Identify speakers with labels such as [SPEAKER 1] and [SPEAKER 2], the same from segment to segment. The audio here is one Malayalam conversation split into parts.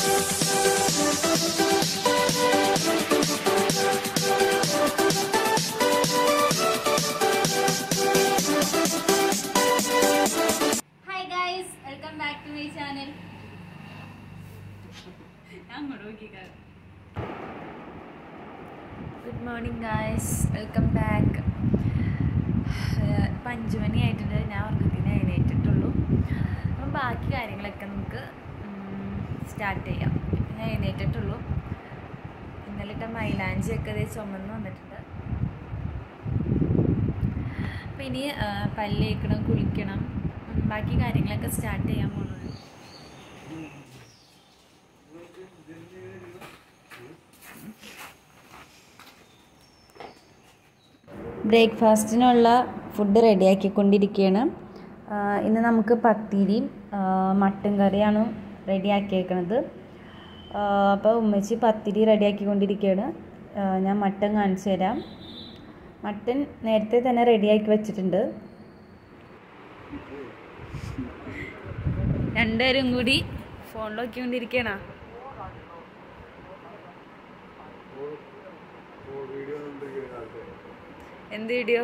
[SPEAKER 1] hi guys welcome back to my channel ഞാൻ അങ്ങോട്ട് നോക്കിക്കാറ് good morning guys welcome back ഇപ്പം അഞ്ച് മണി ആയിട്ടുണ്ട് ഞാൻ ഉറക്കത്തിന് എഴുന്നേറ്റിട്ടുള്ളൂ അപ്പം ബാക്കി കാര്യങ്ങളൊക്കെ നമുക്ക് സ്റ്റാർട്ട് ചെയ്യാം ഇപ്പം ഞാൻ എഴുന്നേറ്റിട്ടുള്ളൂ ഇന്നലെ ഇട്ട മൈലാഞ്ചിയൊക്കെ ഇതേ ചുമന്ന് വന്നിട്ടുണ്ട് അപ്പം ഇനി ആ, പല്ല് തേക്കണം കുളിക്കണം ഉം, ബാക്കി കാര്യങ്ങളൊക്കെ സ്റ്റാർട്ട് ചെയ്യാൻ പോകുന്നുള്ളൂ ബ്രേക്ക്ഫാസ്റ്റിനുള്ള ഫുഡ് റെഡിയാക്കിക്കൊണ്ടിരിക്കുകയാണ് ആ, ഇന്ന് നമുക്ക് പത്തിരിയും ആ, മട്ടൻ കറിയാണ് റെഡിയാക്കിയേക്കണത് അപ്പോൾ ഉമ്മച്ചി പത്തിരി റെഡിയാക്കിക്കൊണ്ടിരിക്കുകയാണ് ആ, ഞാൻ മട്ടൻ കാണിച്ചു തരാം മട്ടൻ നേരത്തെ തന്നെ റെഡിയാക്കി വെച്ചിട്ടുണ്ട് രണ്ടുപേരും കൂടി ഫോണിൽ നോക്കിക്കൊണ്ടിരിക്കണ എന്ത് video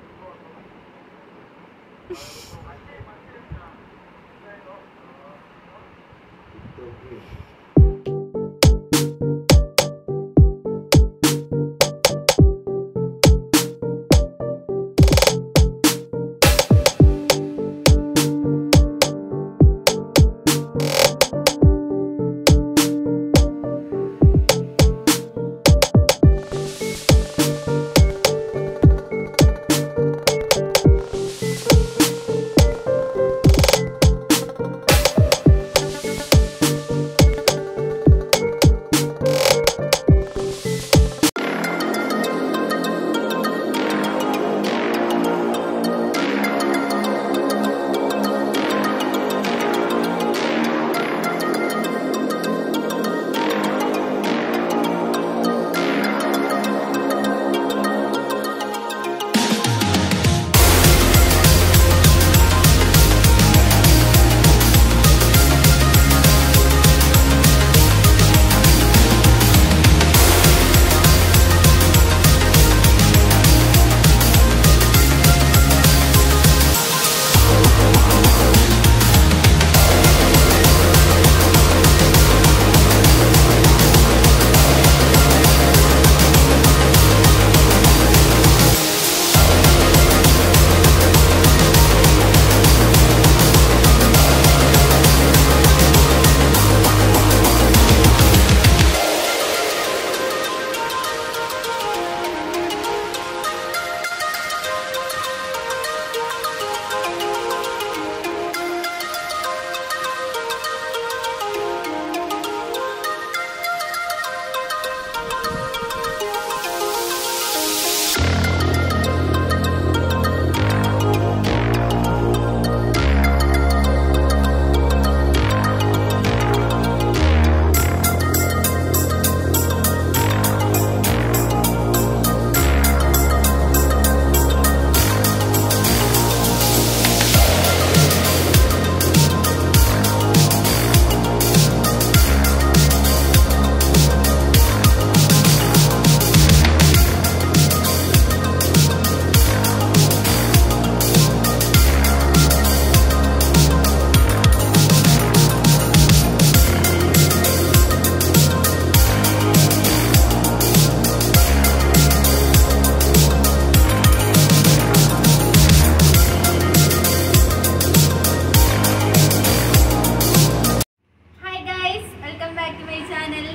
[SPEAKER 1] hi guys welcome back to my channel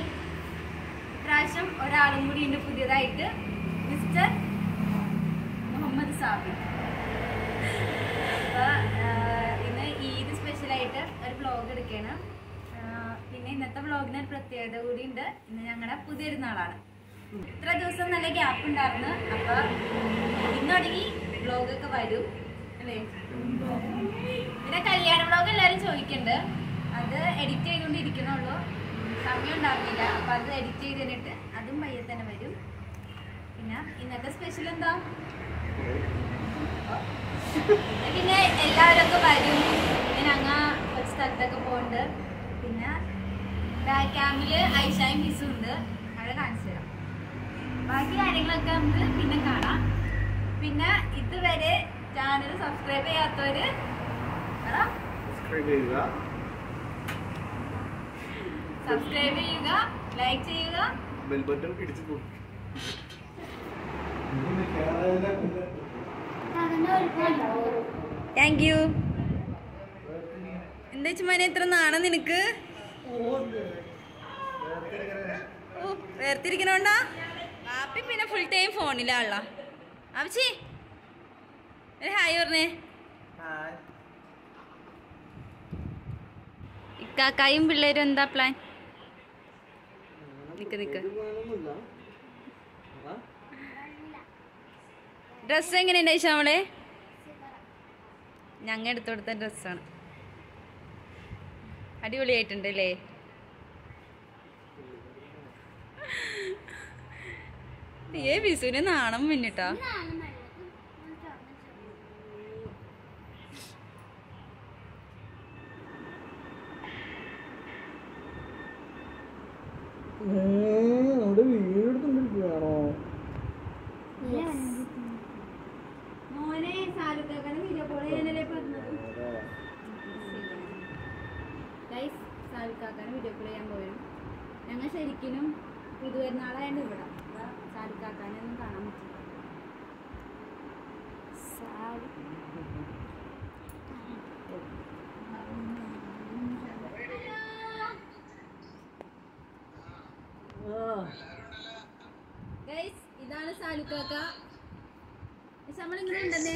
[SPEAKER 1] ഇപ്രാവശ്യം ഒരാളും കൂടി ഉണ്ട് പുതിയതായിട്ട് മിസ്റ്റർ മുഹമ്മദ് സാബിർ അപ്പോൾ ഇന്ന് ഈദ് സ്പെഷ്യലായിട്ട് ഒരു വ്ളോഗ് എടുക്കുകയാണ് ആ, പിന്നെ ഇന്നത്തെ വ്ളോഗിന് ഒരു പ്രത്യേകത കൂടി ഉണ്ട് ഇന്ന് ഞങ്ങളുടെ പുതിയൊരുന്നാളാണ് ഇത്ര ദിവസം നല്ല ഗ്യാപ്പ് ഉണ്ടായിരുന്നു അപ്പോൾ ഇന്ന് തുടങ്ങി വ്ളോഗൊക്കെ വരും അല്ലേ പിന്നെ കല്യാണ വ്ളോഗ് എല്ലാവരും ചോദിക്കുന്നുണ്ട് അത് എഡിറ്റ് ചെയ്തുകൊണ്ടിരിക്കണുള്ളൂ സമയം ഉണ്ടായിരുന്നില്ല അപ്പൊ അത് എഡിറ്റ് ചെയ്ത് തന്നിട്ട് അതും പയ്യെ തന്നെ വരും പിന്നെ ഇന്നത്തെ സ്പെഷ്യൽ എന്താ പിന്നെ എല്ലാവരൊക്കെ വരും പിന്നെ ഞങ്ങ ഒരു സ്ഥലത്തൊക്കെ പോകുന്നുണ്ട് പിന്നെ ബാക്ക് ക്യാമില് ഐഷായും മിസ്സും ഉണ്ട് അവിടെ കാണിച്ചു തരാം ബാക്കി കാര്യങ്ങളൊക്കെ നമുക്ക് പിന്നെ കാണാം പിന്നെ ഇതുവരെ ചാനൽ സബ്സ്ക്രൈബ് ചെയ്യാത്തവര് പറ
[SPEAKER 2] സബ്സ്ക്രൈബ് ചെയ്യുക
[SPEAKER 1] സബ്സ്ക്രൈബ് ചെയ്യുക ലൈക്ക് ചെയ്യുക
[SPEAKER 2] ബെൽ ബട്ടൺ ഇടിച്ചു പോകും
[SPEAKER 1] താങ്ക് യു എന്താ ചുമ്മാനെ ഇത്ര നാണം നിനക്ക് ഓ വേർതിരിക്കണോണ്ടാ പാപ്പി പിന്നെ ഫുൾ ടൈം ഫോണിലാണല്ലോ ആവശ്യേ ഒരു ഹായ് പറഞ്ഞേ ഇക്കാക്കായും പിള്ളേരും എന്താ പ്ലാൻ നിക്ക് നിക്ക് ഡ്രസ്സ് എങ്ങനെയുണ്ട് ഐഷ നമ്മളെ ഞങ്ങ എടുത്തു കൊടുത്ത ഡ്രസ്സാണ് അടിപൊളിയായിട്ടുണ്ട് അല്ലേ ഏ വിസുവിന് നാണം മുന്നിട്ടാ
[SPEAKER 2] നമ്മുടെ വീടെടുത്തോണ്ടിരിക്കുകയാണോ
[SPEAKER 1] മോനെ സാലുക്കാക്കാണ് വീഡിയോ കോൾ ചെയ്യാനല്ലേ പറഞ്ഞത് ഗൈസ് സാലുക്കാക്കാണ് വീഡിയോ കോൾ ചെയ്യാൻ പോയിരുന്നു ഞങ്ങൾ ശരിക്കും പുതുവരുന്നാളായത് ഇവിടെ സാലുക്കാക്കാനെ ഒന്നും കാണാൻ പറ്റില്ല ഗൈസ് ഇതാണ് സാലുക്കാക്ക നമ്മളിങ്ങനെ ഉണ്ടെന്നേ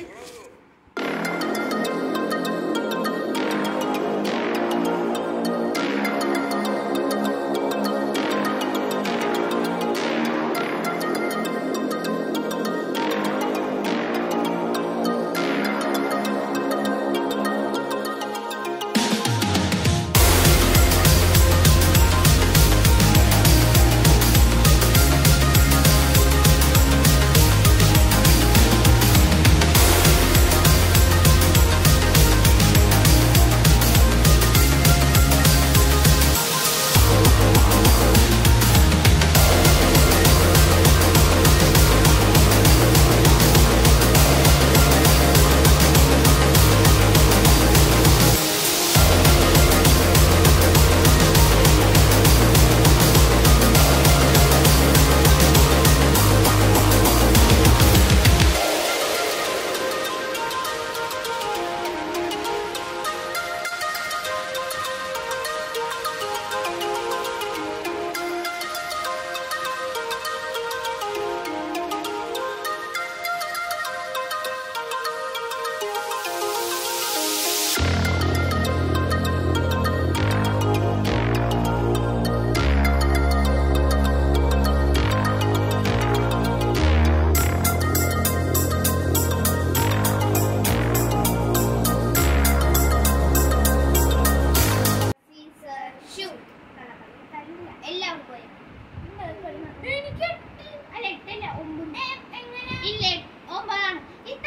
[SPEAKER 3] എല്ലാവർക്കും പോയി എനിക്ക് എട്ട് അല്ല എട്ടല്ല ഒമ്പത് ഇല്ല ഒമ്പതാണ്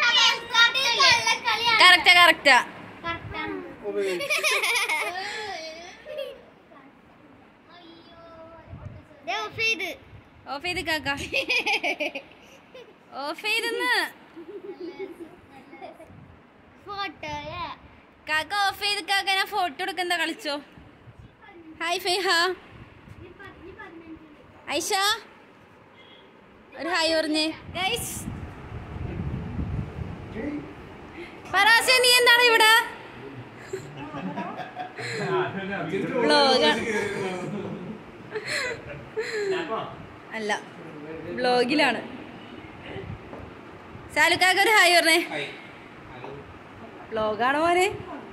[SPEAKER 1] കറക്റ്റാ കറക്റ്റാ ഓഫ് ചെയ്ത് കാക്ക ഓഫ് ചെയ്തെന്ന്
[SPEAKER 3] ഫോട്ടോ
[SPEAKER 1] കാക്ക ഓഫ് ചെയ്ത് കാക്ക ഞാൻ ഫോട്ടോ എടുക്കുന്ന കളിച്ചോ ഹായ് ഫൈഹ ഐഷ ഒരു ഹായ് പറഞ്ഞേ ഗൈസ് പറാസെ നീ എന്താണ് ഇവിടെ വ്ലോഗ് അല്ല വ്ലോഗിലാണ് സാലുക്കാക്ക ഒരു ഹായ് പറഞ്ഞേ വ്ലോഗാണോ മോനെ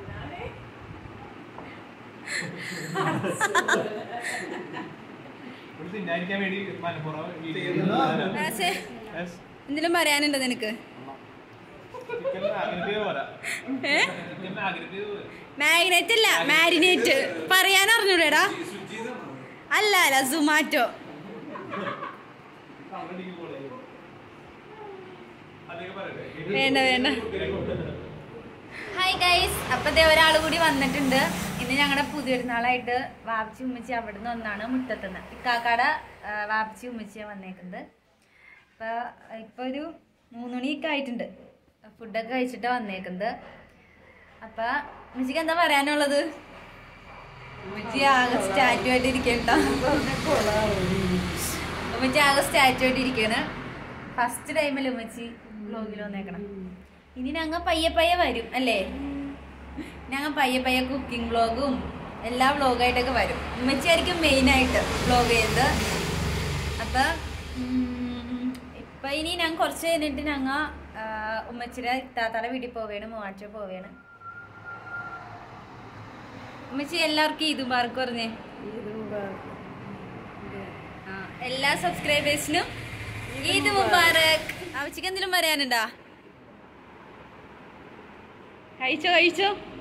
[SPEAKER 4] തിന്നായിരിക്കാൻ വേണ്ടി മലപ്പുറം
[SPEAKER 1] പറാസെ എന്തെങ്കിലും പറയാനുണ്ടോ നിനക്ക്
[SPEAKER 4] ചിക്കൻ ആഗ്രഹിച്ചത് പോരാ
[SPEAKER 1] ഏ
[SPEAKER 4] ചിക്കൻ ആഗ്രഹിച്ചത് പോരാ
[SPEAKER 1] മാഗ്നറ്റ് അല്ല മാരിനേറ്റ് പറയാൻ അറിഞ്ഞൂടെടാ അല്ല അല്ല സുമാറ്റോ
[SPEAKER 4] അതൊക്കെ പറയട്ടെ
[SPEAKER 1] വേണ്ട വേണ്ട ഹായ് ഗൈസ് അപ്പൊ ദേ ഒരാൾ കൂടി വന്നിട്ടുണ്ട് ഇന്ന് ഞങ്ങളുടെ പുതിയൊരുന്നാളായിട്ട് വാപ്പിച്ചി ഉമ്മച്ചി അവിടെ നിന്ന് വന്നാണ് മുറ്റത്തുനിന്ന് ഇക്കാക്കാട ആ, വാപ്പിച്ചി ഉമ്മച്ചിയാണ് വന്നേക്കുന്നത് അപ്പൊ ഇപ്പൊ ഒരു മൂന്ന് മണിയൊക്കെ ആയിട്ടുണ്ട് ഫുഡൊക്കെ കഴിച്ചിട്ട് വന്നേക്കുന്നത് അപ്പൊ ഉമ്മച്ചിക്ക് എന്താ പറയാനുള്ളത് ഉമ്മച്ചി ആകെ സ്റ്റാറ്റു ആയിട്ട് ഇരിക്കണ്ട ഉമ്മച്ചി ആകെ സ്റ്റാറ്റു ആയിട്ട് ഇരിക്കാണ് ഫസ്റ്റ് ടൈമല്ലേ ഉമ്മച്ചി വ്ലോഗിൽ വന്നേക്കണം ഇനി ഞങ്ങൾ പയ്യെ പയ്യെ വരും അല്ലേ ഞങ്ങൾ പയ്യെ പയ്യെ കുക്കിംഗ് വ്ളോഗും എല്ലാ വ്ളോഗായിട്ടൊക്കെ വരും ഉമ്മച്ചിയായിരിക്കും മെയിനായിട്ട് വ്ളോഗ് ചെയ്യുന്നത് അപ്പം ഇപ്പം ഇനി ഞാൻ കുറച്ച് കഴിഞ്ഞിട്ട് ഞങ്ങൾ ഉമ്മച്ചിയുടെ ഇത്താത്താടെ വീട്ടിൽ പോവുകയാണ് മൂവാഴ്ച പോവുകയാണ് ഉമ്മച്ചി എല്ലാവർക്കും ഈദ് മുബാർക്ക് പറഞ്ഞേ ആ, എല്ലാ സബ്സ്ക്രൈബേഴ്സിനും ഈദ് മുബാറക് അവച്ചിക്ക് എന്തെങ്കിലും പറയാനുണ്ടോ കഴിച്ചോ കഴിച്ചോ